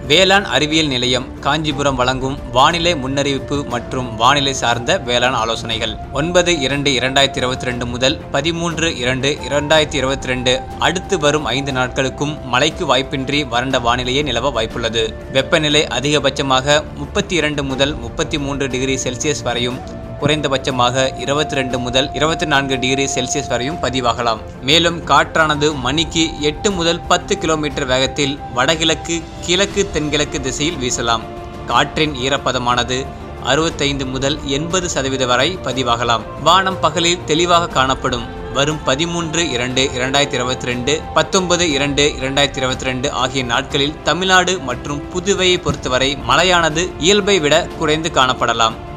வேளாண் அறிவியல் நிலையம் காஞ்சிபுரம் வழங்கும் வானிலை முன்னறிவிப்பு மற்றும் வானிலை சார்ந்த வேளாண் ஆலோசனைகள் ஒன்பது இரண்டு இரண்டாயிரத்தி இருபத்தி ரெண்டு முதல் பதிமூன்று இரண்டு இரண்டாயிரத்தி இருபத்தி ரெண்டு அடுத்து வரும் ஐந்து நாட்களுக்கும் மழைக்கு வாய்ப்பின்றி வறண்ட வானிலையே நிலவ வாய்ப்புள்ளது வெப்பநிலை அதிகபட்சமாக முப்பத்தி இரண்டு முதல் முப்பத்தி மூன்று டிகிரி செல்சியஸ் வரையும் குறைந்தபட்சமாக இருபத்தி ரெண்டு முதல் இருபத்தி நான்கு டிகிரி செல்சியஸ் வரையும் பதிவாகலாம் மேலும் காற்றானது மணிக்கு எட்டு முதல் பத்து கிலோமீட்டர் வேகத்தில் வடகிழக்கு கிழக்கு தென்கிழக்கு திசையில் வீசலாம் காற்றின் ஈரப்பதமானது அறுபத்தைந்து முதல் எண்பது சதவீத வரை பதிவாகலாம் வானம் பகலில் தெளிவாக காணப்படும் வரும் பதிமூன்று இரண்டு இரண்டாயிரத்தி இருபத்தி ரெண்டு பத்தொன்பது இரண்டு இரண்டாயிரத்தி இருபத்தி ரெண்டு ஆகிய நாட்களில் தமிழ்நாடு மற்றும் புதுவையை பொறுத்தவரை மழையானது இயல்பை விட குறைந்து காணப்படலாம்